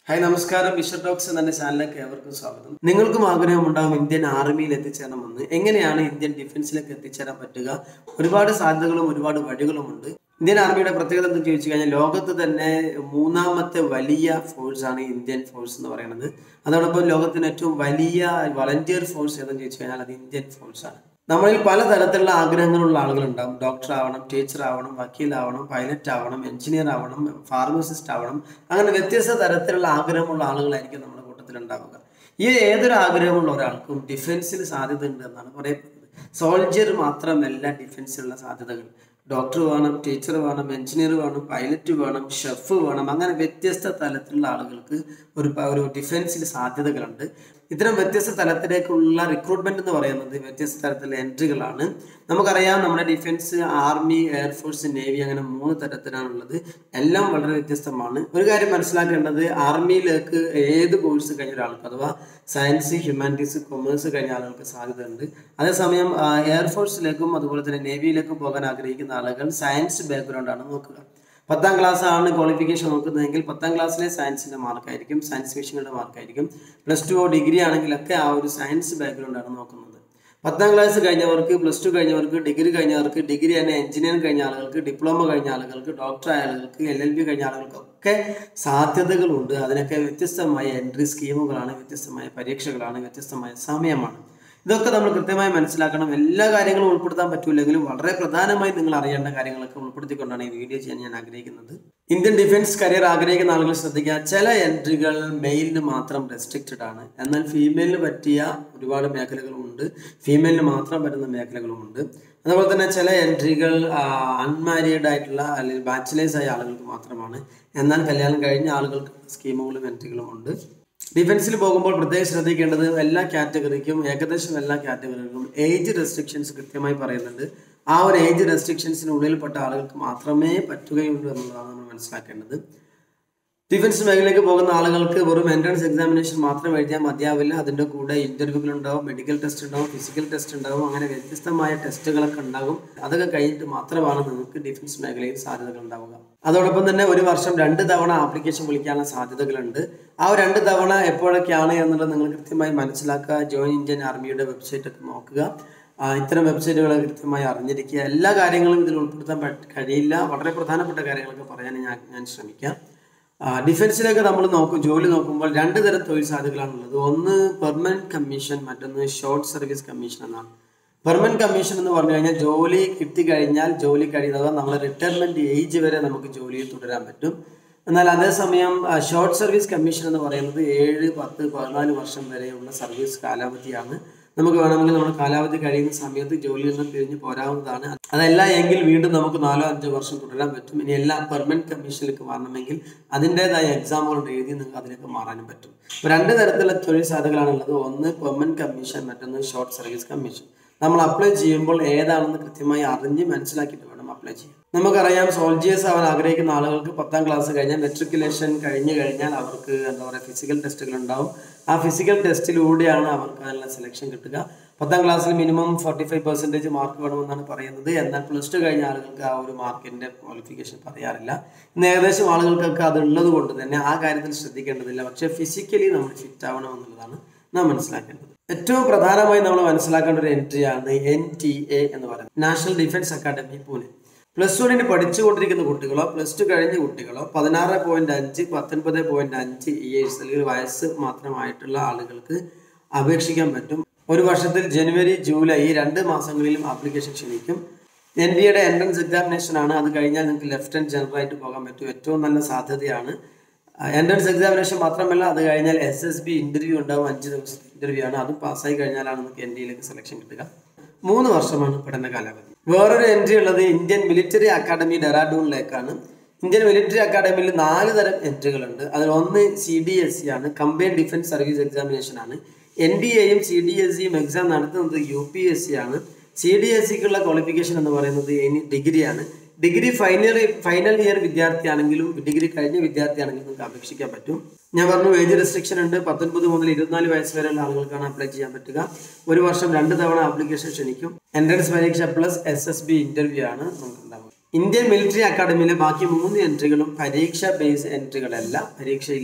hi നമസ്കാരം wisher talks എന്ന ചാനലിലേക്ക് ഏവർക്കും സ്വാഗതം നിങ്ങൾക്കും ആഗ്രഹമുണ്ടാകും ഇന്ത്യൻ ആർമിയിൽ എത്തിച്ചേരണമെന്ന് എങ്ങനെയാണ് ഇന്ത്യൻ ഡിഫൻസിലേക്ക് എത്തിച്ചേരാൻ പറ്റുക ഒരുപാട് സാധ്യതകളും ഒരുപാട് വഴികളുമുണ്ട് ഇന്ത്യൻ ആർമിയുടെ പ്രത്യേകത എന്ന് ചോദിച്ചു കഴിഞ്ഞാൽ ലോകത്ത് തന്നെ മൂന്നാമത്തെ വലിയ ഫോഴ്സ് ആണ് ഇന്ത്യൻ ഫോഴ്സ് എന്ന് പറയുന്നത് അതോടൊപ്പം ലോകത്തിന് ഏറ്റവും വലിയ വളണ്ടിയർ ഫോഴ്സ് ഏതെന്ന് ചോദിച്ചു കഴിഞ്ഞാൽ അത് ഇന്ത്യൻ ഫോഴ്സ് ആണ് നമ്മളിൽ പലതരത്തിലുള്ള ആഗ്രഹങ്ങളുള്ള ആളുകളുണ്ടാവും ഡോക്ടർ ആവണം ടീച്ചർ ആവണം വക്കീലാവണം പൈലറ്റ് ആവണം എഞ്ചിനീയർ ആവണം ഫാർമസിസ്റ്റ് ആവണം അങ്ങനെ വ്യത്യസ്ത തരത്തിലുള്ള ആഗ്രഹമുള്ള ആളുകളായിരിക്കും നമ്മുടെ കൂട്ടത്തിൽ ഉണ്ടാവുക ഈ ഏതൊരു ആഗ്രഹമുള്ള ഒരാൾക്കും ഡിഫൻസിൽ സാധ്യത ഉണ്ട് എന്നാണ് പറയപ്പെടുന്നത് സോൾജിയർ മാത്രമല്ല ഡിഫൻസിലുള്ള സാധ്യതകൾ ഡോക്ടർ വേണം ടീച്ചർ വേണം എഞ്ചിനീയർ വേണം പൈലറ്റ് വേണം ഷെഫ് വേണം അങ്ങനെ വ്യത്യസ്ത തലത്തിലുള്ള ആളുകൾക്ക് ഒരു പ- ഒരു ഡിഫൻസിൽ സാധ്യതകളുണ്ട് ഇത്തരം വ്യത്യസ്ത തലത്തിലേക്കുള്ള റിക്രൂട്ട്മെന്റ് എന്ന് പറയുന്നത് വ്യത്യസ്ത തരത്തിലുള്ള എൻട്രികളാണ് നമുക്കറിയാം നമ്മുടെ ഡിഫൻസ് ആർമി എയർഫോഴ്സ് നേവി അങ്ങനെ മൂന്ന് തരത്തിലാണുള്ളത് എല്ലാം വളരെ വ്യത്യസ്തമാണ് ഒരു കാര്യം മനസ്സിലാക്കേണ്ടത് ആർമിയിലേക്ക് ഏത് കോഴ്സ് കഴിഞ്ഞ ഒരാൾക്ക് അഥവാ സയൻസ് ഹ്യൂമാനിറ്റീസ് കൊമേഴ്സ് കഴിഞ്ഞ ആളുകൾക്ക് സാധ്യതയുണ്ട് അതേസമയം ആ, എയർഫോഴ്സിലേക്കും അതുപോലെ തന്നെ നേവിയിലേക്കും പോകാൻ ആഗ്രഹിക്കുന്ന ആളുകൾ സയൻസ് ബാക്ക്ഗ്രൗണ്ട് ആണ് നോക്കുക പത്താം ക്ലാസ് ആണ് ക്വാളിഫിക്കേഷൻ നോക്കുന്നതെങ്കിൽ പത്താം ക്ലാസ്സിലെ സയൻസിന്റെ മാർക്കായിരിക്കും സയൻസ് വിഷയങ്ങളുടെ മാർക്കായിരിക്കും പ്ലസ് ടു ഡിഗ്രി ആണെങ്കിലൊക്കെ ആ ഒരു സയൻസ് ബാക്ക്ഗ്രൗണ്ട് ആണ് നോക്കുന്നത് പത്താം ക്ലാസ് കഴിഞ്ഞവർക്ക് പ്ലസ് ടു കഴിഞ്ഞവർക്ക് ഡിഗ്രി കഴിഞ്ഞവർക്ക് ഡിഗ്രി തന്നെ എഞ്ചിനീയറിംഗ് കഴിഞ്ഞ ആളുകൾക്ക് ഡിപ്ലോമ കഴിഞ്ഞ ആളുകൾക്ക് ഡോക്ടർ ആയ ആളുകൾക്ക് എൽ എൽ ബി കഴിഞ്ഞ ആളുകൾക്കൊക്കെ സാധ്യതകളുണ്ട് അതിനൊക്കെ വ്യത്യസ്തമായ എൻട്രി സ്കീമുകളാണ് വ്യത്യസ്തമായ പരീക്ഷകളാണ് വ്യത്യസ്തമായ സമയമാണ് ഇതൊക്കെ നമ്മൾ കൃത്യമായി മനസ്സിലാക്കണം എല്ലാ കാര്യങ്ങളും ഉൾപ്പെടുത്താൻ പറ്റൂലെങ്കിലും വളരെ പ്രധാനമായി നിങ്ങൾ അറിയേണ്ട കാര്യങ്ങളൊക്കെ ഉൾപ്പെടുത്തിക്കൊണ്ടാണ് ഈ വീഡിയോ ചെയ്യാൻ ഞാൻ ആഗ്രഹിക്കുന്നത് ഇന്ത്യൻ ഡിഫൻസ് കരിയർ ആഗ്രഹിക്കുന്ന ആളുകൾ ശ്രദ്ധിക്കുക ചില എൻട്രികൾ മെയിലിന് മാത്രം റെസ്ട്രിക്റ്റഡ് ആണ് എന്നാൽ ഫീമെയിലിന് പറ്റിയ ഒരുപാട് മേഖലകളുമുണ്ട് ഫീമെയിലിന് മാത്രം പറ്റുന്ന മേഖലകളുമുണ്ട് അതുപോലെ തന്നെ ചില എൻട്രികൾ അൺമാരീഡ് ആയിട്ടുള്ള അല്ലെങ്കിൽ ബാച്ചിലേഴ്സ് ആയ ആളുകൾക്ക് മാത്രമാണ് എന്നാൽ കല്യാണം കഴിഞ്ഞ ആളുകൾക്ക് സ്കീമുകളും എൻട്രികളും ഉണ്ട് ഡിഫൻസിൽ പോകുമ്പോൾ പ്രത്യേകം ശ്രദ്ധിക്കേണ്ടത് എല്ലാ കാറ്റഗറിക്കും ഏകദേശം എല്ലാ കാറ്റഗറികൾക്കും ഏജ് റെസ്ട്രിക്ഷൻസ് കൃത്യമായി പറയുന്നുണ്ട് ആ ഒരു ഏജ് റെസ്ട്രിക്ഷൻസിന് ഉള്ളിൽപ്പെട്ട ആളുകൾക്ക് മാത്രമേ പറ്റുകയുള്ളൂ എന്നുള്ളതാണ് നമ്മൾ മനസ്സിലാക്കേണ്ടത് ഡിഫൻസ് മേഖലയിലേക്ക് പോകുന്ന ആളുകൾക്ക് വെറും എൻട്രൻസ് എക്സാമിനേഷൻ മാത്രം എഴുതിയാൽ മതിയാവില്ല അതിൻ്റെ കൂടെ ഇന്റർവ്യൂകൾ ഉണ്ടാവും മെഡിക്കൽ ടെസ്റ്റ് ഉണ്ടാവും ഫിസിക്കൽ ടെസ്റ്റ് ഉണ്ടാവും അങ്ങനെ വ്യത്യസ്തമായ ടെസ്റ്റുകളൊക്കെ ഉണ്ടാകും അതൊക്കെ കഴിഞ്ഞിട്ട് മാത്രമാണ് നിങ്ങൾക്ക് ഡിഫൻസ് മേഖലയിൽ സാധ്യതകൾ ഉണ്ടാവുക അതോടൊപ്പം തന്നെ ഒരു വർഷം രണ്ട് തവണ ആപ്ലിക്കേഷൻ വിളിക്കാനുള്ള സാധ്യതകളുണ്ട് ആ ഒരു രണ്ട് തവണ എപ്പോഴൊക്കെയാണ് എന്നുള്ളത് നിങ്ങൾ കൃത്യമായി മനസ്സിലാക്കുക ജോയിൻ ഇന്ത്യൻ ആർമിയുടെ വെബ്സൈറ്റ് ഒക്കെ നോക്കുക ആ, ഇത്തരം വെബ്സൈറ്റുകൾ കൃത്യമായി അറിഞ്ഞിരിക്കുക എല്ലാ കാര്യങ്ങളും ഇതിൽ ഉൾപ്പെടുത്താൻ പറ്റ- കഴിയില്ല വളരെ പ്രധാനപ്പെട്ട കാര്യങ്ങളൊക്കെ പറയാൻ ഞാൻ ഞാൻ ശ്രമിക്കാം ആ, ഡിഫൻസിലേക്ക് നമ്മൾ നോക്കും ജോലി നോക്കുമ്പോൾ രണ്ട് തരം തൊഴിൽ സാധ്യതകളാണുള്ളത് ഒന്ന് പെർമനന്റ് കമ്മീഷൻ മറ്റൊന്ന് ഷോർട്ട് സർവീസ് കമ്മീഷൻ എന്നാണ് പെർമനന്റ് കമ്മീഷൻ എന്ന് പറഞ്ഞു കഴിഞ്ഞാൽ ജോലി കിട്ടിക്കഴിഞ്ഞാൽ ജോലി കഴിയുന്നത് നമ്മൾ റിട്ടയർമെന്റ് ഏജ് വരെ നമുക്ക് ജോലിയിൽ തുടരാൻ പറ്റും എന്നാൽ അതേസമയം ഷോർട്ട് സർവീസ് കമ്മീഷൻ എന്ന് പറയുന്നത് ഏഴ് പത്ത് പതിനാല് വർഷം വരെയുള്ള സർവീസ് കാലാവധിയാണ് നമുക്ക് വേണമെങ്കിൽ നമ്മുടെ കാലാവധി കഴിയുന്ന സമയത്ത് ജോലിയിൽ നിന്ന് പിരിഞ്ഞ് പോരാവുന്നതാണ് അതല്ല എങ്കിൽ വീണ്ടും നമുക്ക് നാലോ അഞ്ചോ വർഷം തുടരാൻ പറ്റും ഇനി എല്ലാം പെർമനന്റ് കമ്മീഷനിലേക്ക് മാറണമെങ്കിൽ അതിൻ്റെതായ എക്സാമുകൾ എഴുതി നിങ്ങൾക്ക് അതിലേക്ക് മാറാനും പറ്റും ഇപ്പൊ രണ്ട് തരത്തിലുള്ള തൊഴിൽ സാധ്യതകളാണുള്ളത് ഒന്ന് പെർമനന്റ് കമ്മീഷൻ മറ്റൊന്ന് ഷോർട്ട് സർവീസ് കമ്മീഷൻ നമ്മൾ അപ്ലൈ ചെയ്യുമ്പോൾ ഏതാണെന്ന് കൃത്യമായി അറിഞ്ഞ് മനസ്സിലാക്കിയിട്ട് വേണം അപ്ലൈ ചെയ്യാൻ നമുക്കറിയാം സോൾജിയേഴ്സ് ആവാൻ ആഗ്രഹിക്കുന്ന ആളുകൾക്ക് പത്താം ക്ലാസ് കഴിഞ്ഞാൽ മെട്രിക്കുലേഷൻ കഴിഞ്ഞു കഴിഞ്ഞാൽ അവർക്ക് എന്താ പറയുക ഫിസിക്കൽ ടെസ്റ്റുകൾ ഉണ്ടാവും ആ ഫിസിക്കൽ ടെസ്റ്റിലൂടെയാണ് അവർക്ക് അതിനുള്ള സെലക്ഷൻ കിട്ടുക പത്താം ക്ലാസ്സിൽ minimum forty five percentage mark വേണമെന്നാണ് പറയുന്നത് എന്നാൽ പ്ലസ് ടു കഴിഞ്ഞ ആളുകൾക്ക് ആ ഒരു മാർക്കിന്റെ ക്വാളിഫിക്കേഷൻ പറയാറില്ല ഇന്ന് ഏകദേശം ആളുകൾക്കൊക്കെ അത് ഉള്ളത് കൊണ്ട് തന്നെ ആ കാര്യത്തിൽ ശ്രദ്ധിക്കേണ്ടതില്ല പക്ഷേ ഫിസിക്കലി നമ്മൾ ഫിറ്റ് ആവണം എന്നുള്ളതാണ് നാം മനസ്സിലാക്കേണ്ടത് ഏറ്റവും പ്രധാനമായി നമ്മൾ മനസ്സിലാക്കേണ്ട ഒരു എൻട്രി ആണ് എൻ ടി എ എന്ന് പറയുന്നത് national defence academy Pune plus ടുവിന് പഠിച്ചുകൊണ്ടിരിക്കുന്ന കുട്ടികളോ പ്ലസ് ടു കഴിഞ്ഞ കുട്ടികളോ പതിനാറ് പോയിന്റ് അഞ്ച് പത്തൊൻപത് പോയിന്റ് അഞ്ച് ഇയേഴ്സ് അല്ലെങ്കിൽ വയസ്സ് മാത്രമായിട്ടുള്ള ആളുകൾക്ക് അപേക്ഷിക്കാൻ പറ്റും ഒരു വർഷത്തിൽ ജനുവരി ജൂലൈ ഈ രണ്ട് മാസങ്ങളിലും ആപ്ലിക്കേഷൻ ക്ഷണിക്കും എൻ ഡി എയുടെ എൻട്രൻസ് എക്സാമിനേഷൻ ആണ് അത് കഴിഞ്ഞാൽ നിങ്ങൾക്ക് ലെഫ്റ്റനന്റ് ജനറൽ ആയിട്ട് പോകാൻ പറ്റും ഏറ്റവും നല്ല സാധ്യതയാണ് എൻട്രൻസ് എക്സാമിനേഷൻ മാത്രമല്ല അത് കഴിഞ്ഞാൽ എസ് എസ് ബി ഇന്റർവ്യൂ ഉണ്ടാവും അഞ്ച് ദിവസത്തെ ഇന്റർവ്യൂ ആണ് അതും പാസ്സായി കഴിഞ്ഞാലാണ് നിങ്ങൾക്ക് എൻ ഡിയിലേക്ക് സെലക്ഷൻ കിട്ടുക മൂന്ന് വർഷമാണ് പഠന കാലാവധി വേറൊരു എൻട്രി ഉള്ളത് ഇന്ത്യൻ മിലിറ്ററി അക്കാദമി ഡെറാഡൂണിലേക്കാണ് ഇന്ത്യൻ മിലിറ്ററി അക്കാദമിയിൽ നാല് തരം എൻട്രികളുണ്ട് അതിൽ ഒന്ന് സി ഡി എസ് സി ആണ് കമ്പൈൻഡ് ഡിഫൻസ് സർവീസ് എക്സാമിനേഷൻ ആണ് എൻ ഡി എയും സി ഡി എസ് സിയും എക്സാം നടത്തുന്നത് യു പി എസ് സി ആണ് സി ഡി എസ് സിക്കുള്ള ക്വാളിഫിക്കേഷൻ എന്ന് പറയുന്നത് ഇനി ഡിഗ്രിയാണ് ഡിഗ്രി ഫൈനൽ ഫൈനൽ ഇയർ വിദ്യാർത്ഥിയാണെങ്കിലും ഡിഗ്രി കഴിഞ്ഞ വിദ്യാർത്ഥിയാണെങ്കിലും നിങ്ങൾക്ക് അപേക്ഷിക്കാൻ പറ്റും ഞാൻ പറഞ്ഞു ഏജ് റെസ്ട്രിക്ഷൻ ഉണ്ട് പത്തൊൻപത് മുതൽ ഇരുപത്തിനാല് വയസ്സ് വരെയുള്ള ആളുകൾക്കാണ് അപ്ലൈ ചെയ്യാൻ പറ്റുക ഒരു വർഷം രണ്ട് തവണ ആപ്ലിക്കേഷൻ ക്ഷണിക്കും എൻട്രൻസ് പരീക്ഷ plus S S B interview ആണ് നമുക്ക് ഉണ്ടാവുക ഇന്ത്യൻ മിലിറ്ററി അക്കാദമിയിലെ ബാക്കി മൂന്ന് എൻട്രികളും പരീക്ഷ ബേസ് എൻട്രികളല്ല പരീക്ഷയില്ല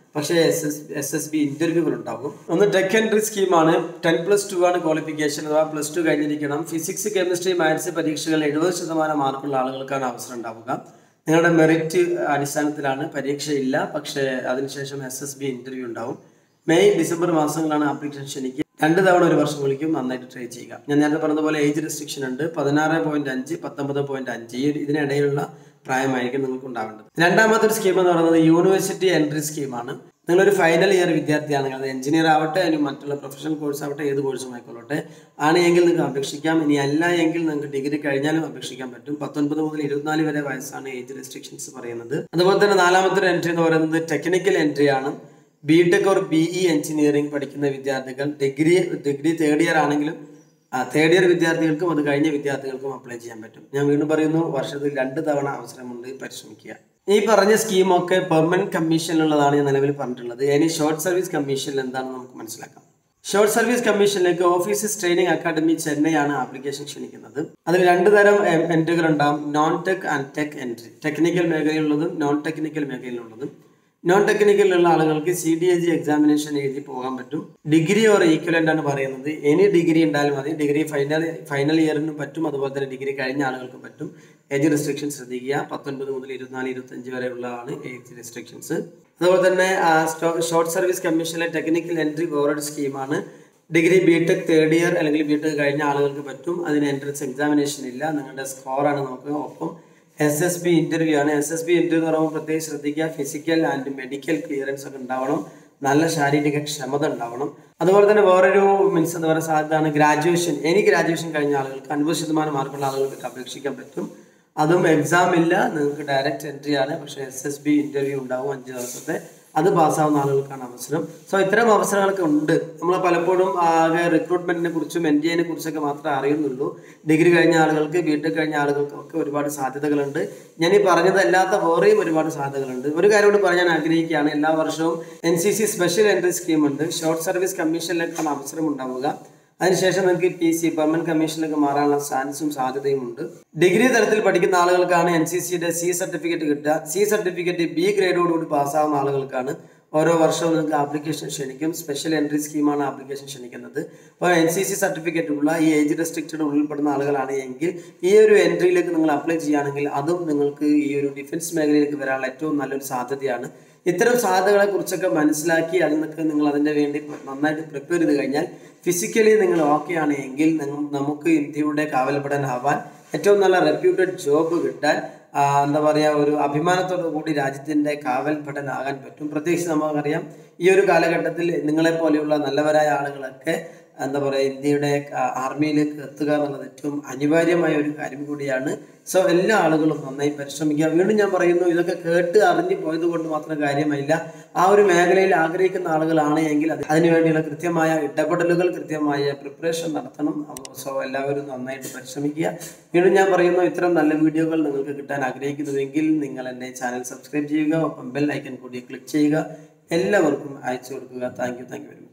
പക്ഷേ S S S S B ഇന്റർവ്യൂകൾ ഉണ്ടാകും ഒന്ന് ടെക് എൻട്രി സ്കീമാണ് ടെൻ പ്ലസ് ടു ആണ് ക്വാളിഫിക്കേഷൻ അഥവാ പ്ലസ് ടു കഴിഞ്ഞിരിക്കണം ഫിസിക്സ് കെമിസ്ട്രി മാത്സ് പരീക്ഷകൾ എഴുപത് ശതമാനം മാർക്കുള്ള ആളുകൾക്കാണ് അവസരം ഉണ്ടാവുക നിങ്ങളുടെ മെറിറ്റ് അടിസ്ഥാനത്തിലാണ് പരീക്ഷയില്ല പക്ഷേ അതിനുശേഷം എസ് എസ് ബി ഇന്റർവ്യൂ ഉണ്ടാവും മെയ് ഡിസംബർ മാസങ്ങളാണ് ആപ്ലിക്കേഷൻ ക്ഷണിക്കുക രണ്ട് തവണ ഒരു വർഷം വിളിക്കും നന്നായിട്ട് ട്രൈ ചെയ്യുക ഞാൻ നേരത്തെ പറഞ്ഞതുപോലെ ഏജ് റെസ്ട്രിക്ഷൻ ഉണ്ട് പതിനാറ് പോയിന്റ് അഞ്ച് പത്തൊമ്പത് പോയിന്റ് അഞ്ച് ഈ ഒരു ഇതിനിടയിലുള്ള പ്രായമായിരിക്കും നിങ്ങൾക്ക് ഉണ്ടാവേണ്ടത് രണ്ടാമത്തെ ഒരു സ്കീം എന്ന് പറയുന്നത് യൂണിവേഴ്സിറ്റി എൻട്രി സ്കീമാണ് നിങ്ങളൊരു ഫൈനൽ ഇയർ വിദ്യാർത്ഥിയാണെങ്കിൽ അത് എഞ്ചിനീയർ ആവട്ടെ അതിന് മറ്റുള്ള പ്രൊഫഷണൽ കോഴ്സ് ആവട്ടെ ഏത് കോഴ്സും ആയിക്കൊള്ളട്ടെ ആണ് എങ്കിൽ നിങ്ങൾക്ക് അപേക്ഷിക്കാം ഇനി അല്ല എങ്കിൽ നിങ്ങൾക്ക് ഡിഗ്രി കഴിഞ്ഞാലും അപേക്ഷിക്കാൻ പറ്റും പത്തൊൻപത് മുതൽ ഇരുപത്തിനാല് വരെ വയസ്സാണ് ഏജ് റെസ്ട്രിക്ഷൻസ് പറയുന്നത് അതുപോലെ തന്നെ നാലാമത്തെ ഒരു എൻട്രി എന്ന് പറയുന്നത് ടെക്നിക്കൽ എൻട്രി ആണ് B tech or B E engineering പഠിക്കുന്ന വിദ്യാർത്ഥികൾ ഡിഗ്രി ഡിഗ്രി തേർഡ് ഇയർ ആണെങ്കിലും തേർഡ് ഇയർ വിദ്യാർത്ഥികൾക്കും അത് കഴിഞ്ഞ വിദ്യാർത്ഥികൾക്കും അപ്ലൈ ചെയ്യാൻ പറ്റും ഞാൻ വീണ്ടും പറയുന്നു വർഷത്തിൽ രണ്ട് തവണ അവസരമുണ്ട് പരിശ്രമിക്കുക ഈ പറഞ്ഞ സ്കീമൊക്കെ പെർമനന്റ് കമ്മീഷനിലുള്ളതാണ് ഞാൻ നിലവിൽ പറഞ്ഞിട്ടുള്ളത് ഇനി ഷോർട്ട് സർവീസ് കമ്മീഷനിൽ എന്താണെന്ന് നമുക്ക് മനസ്സിലാക്കാം ഷോർട്ട് സർവീസ് കമ്മീഷനിലേക്ക് ഓഫീസസ് ട്രെയിനിങ് അക്കാദമി ചെന്നൈയാണ് ആപ്ലിക്കേഷൻ ക്ഷണിക്കുന്നത് അതിൽ രണ്ട് തരം എൻട്രികൾ ഉണ്ടാവും non tech and tech entry technical മേഖലയിലുള്ളതും നോൺ ടെക്നിക്കൽ മേഖലയിലുള്ളതും നോൺ ടെക്നിക്കലുള്ള ആളുകൾക്ക് C D A G examination എഴുതി പോകാൻ പറ്റും ഡിഗ്രി ഓർ ഈക്വലന്റ് ആണ് പറയുന്നത് എനി ഡിഗ്രി ഉണ്ടായാലും മതി ഡിഗ്രി ഫൈനൽ ഫൈനൽ ഇയറിനും പറ്റും അതുപോലെ തന്നെ ഡിഗ്രി കഴിഞ്ഞ ആളുകൾക്ക് പറ്റും ഏജ് റെസ്ട്രിക്ഷൻ ശ്രദ്ധിക്കുക പത്തൊൻപത് മുതൽ ഇരുപത്തിനാല് ഇരുപത്തഞ്ച് വരെ ഉള്ളതാണ് ഏജ് റെസ്ട്രിക്ഷൻസ് അതുപോലെ തന്നെ ഷോർട്ട് സർവീസ് കമ്മീഷനിലെ ടെക്നിക്കൽ എൻട്രി വേറൊരു സ്കീമാണ് degree B tech third year അല്ലെങ്കിൽ ബി ടെക് കഴിഞ്ഞ ആളുകൾക്ക് പറ്റും അതിന് എൻട്രൻസ് എക്സാമിനേഷൻ ഇല്ല നിങ്ങളുടെ സ്കോറാണ് നോക്കുക ഒപ്പം എസ് എസ് ബി ഇന്റർവ്യൂ ആണ് എസ് എസ് ബി ഇന്റർവ്യൂ എന്ന് പറയുമ്പോൾ പ്രത്യേകം ശ്രദ്ധിക്കുക ഫിസിക്കൽ ആൻഡ് മെഡിക്കൽ ക്ലിയറൻസ് ഒക്കെ ഉണ്ടാവണം നല്ല ശാരീരിക ക്ഷമത ഉണ്ടാവണം അതുപോലെ തന്നെ വേറൊരു മീൻസ് എന്താ പറയുക സാധ്യതയാണ് ഗ്രാജുവേഷൻ എനി ഗ്രാജുവേഷൻ കഴിഞ്ഞ ആളുകൾക്ക് അൻപത് ശതമാനം മാർക്കുള്ള ആളുകൾക്ക് അപേക്ഷിക്കാൻ പറ്റും അതും എക്സാം ഇല്ല നിങ്ങൾക്ക് ഡയറക്റ്റ് എൻട്രി ആണ് പക്ഷേ എസ് എസ് ബി ഇന്റർവ്യൂ ഉണ്ടാവും അഞ്ച് ദിവസത്തെ അത് പാസ്സാവുന്ന ആളുകൾക്കാണ് അവസരം സോ ഇത്തരം അവസരങ്ങളൊക്കെ ഉണ്ട് നമ്മൾ പലപ്പോഴും ആകെ റിക്രൂട്ട്മെന്റിനെ കുറിച്ചും എൻ ഡി എനെ കുറിച്ചൊക്കെ മാത്രമേ അറിയുന്നുള്ളൂ ഡിഗ്രി കഴിഞ്ഞ ആളുകൾക്ക് ബി ടെക് കഴിഞ്ഞ ആളുകൾക്കൊക്കെ ഒരുപാട് സാധ്യതകളുണ്ട് ഞാൻ ഈ പറഞ്ഞതല്ലാത്ത വേറെയും ഒരുപാട് സാധ്യതകളുണ്ട് ഒരു കാര്യം കൂടി പറയാൻ ആഗ്രഹിക്കുകയാണ് എല്ലാ വർഷവും N C C special entry scheme ഉണ്ട് ഷോർട്ട് സർവീസ് കമ്മീഷനിലേക്കാണ് അവസരം ഉണ്ടാവുക അതിനുശേഷം നിങ്ങൾക്ക് പി സി പെർമനന്റ് കമ്മീഷനിലേക്ക് മാറാനുള്ള ചാൻസും സാധ്യതയും ഉണ്ട് ഡിഗ്രി തലത്തിൽ പഠിക്കുന്ന ആളുകൾക്കാണ് എൻ സി സിയുടെ സി സർട്ടിഫിക്കറ്റ് കിട്ടുക സി സർട്ടിഫിക്കറ്റ് ബി ഗ്രേഡോടുകൂടി പാസ്സാവുന്ന ആളുകൾക്കാണ് ഓരോ വർഷവും നിങ്ങൾക്ക് ആപ്ലിക്കേഷൻ ക്ഷണിക്കും സ്പെഷ്യൽ എൻട്രി സ്കീമാണ് ആപ്ലിക്കേഷൻ ക്ഷണിക്കുന്നത് അപ്പോൾ എൻ സി സി സർട്ടിഫിക്കറ്റ് ഉള്ള ഈ ഏജ് റെസ്ട്രിക്റ്റഡ് ഉൾപ്പെടുന്ന ആളുകളാണ് എങ്കിൽ ഈ ഒരു എൻട്രിയിലേക്ക് നിങ്ങൾ അപ്ലൈ ചെയ്യുകയാണെങ്കിൽ അതും നിങ്ങൾക്ക് ഈ ഒരു ഡിഫൻസ് മേഖലയിലേക്ക് വരാനുള്ള ഏറ്റവും നല്ലൊരു സാധ്യതയാണ് ഇത്തരം സാധ്യതകളെ കുറിച്ചൊക്കെ മനസ്സിലാക്കി അതിൽ നിന്നൊക്കെ നിങ്ങൾ അതിൻ്റെ വേണ്ടി നന്നായിട്ട് പ്രിപ്പയർ ചെയ്ത് കഴിഞ്ഞാൽ ഫിസിക്കലി നിങ്ങൾ ഓക്കെ ആണ് എങ്കിൽ നിങ്ങൾ നമുക്ക് ഇന്ത്യയുടെ കാവൽപ്പെടാനാവാൻ ഏറ്റവും നല്ല റെപ്യൂട്ടഡ് ജോബ് കിട്ടാൻ ആ, എന്താ പറയുക ഒരു അഭിമാനത്തോടു കൂടി രാജ്യത്തിൻ്റെ കാവൽപ്പെടനാകാൻ പറ്റും പ്രത്യേകിച്ച് നമുക്കറിയാം ഈ ഒരു കാലഘട്ടത്തിൽ നിങ്ങളെ പോലെയുള്ള നല്ലവരായ ആളുകളൊക്കെ എന്താ പറയുക ഇന്ത്യയുടെ ആ, ആർമിയിലേക്ക് എത്തുക എന്നുള്ളത് ഏറ്റവും അനിവാര്യമായ ഒരു കാര്യം കൂടിയാണ് സോ എല്ലാ ആളുകളും നന്നായി പരിശ്രമിക്കുക വീണ്ടും ഞാൻ പറയുന്നു ഇതൊക്കെ കേട്ട് അറിഞ്ഞു പോയത് കൊണ്ട് മാത്രം കാര്യമായില്ല ആ ഒരു മേഖലയിൽ ആഗ്രഹിക്കുന്ന ആളുകളാണ് എങ്കിൽ അത് അതിനുവേണ്ടിയുള്ള കൃത്യമായ ഇടപെടലുകൾ കൃത്യമായ പ്രിപ്പറേഷൻ നടത്തണം അപ്പോൾ സോ എല്ലാവരും നന്നായിട്ട് പരിശ്രമിക്കുക വീണ്ടും ഞാൻ പറയുന്നു ഇത്തരം നല്ല വീഡിയോകൾ നിങ്ങൾക്ക് കിട്ടാൻ ആഗ്രഹിക്കുന്നുവെങ്കിൽ നിങ്ങൾ എൻ്റെ ചാനൽ സബ്സ്ക്രൈബ് ചെയ്യുക ഒപ്പം ബെൽ ഐക്കൺ കൂടി ക്ലിക്ക് ചെയ്യുക എല്ലാവർക്കും അയച്ചു കൊടുക്കുക thank you thank you very much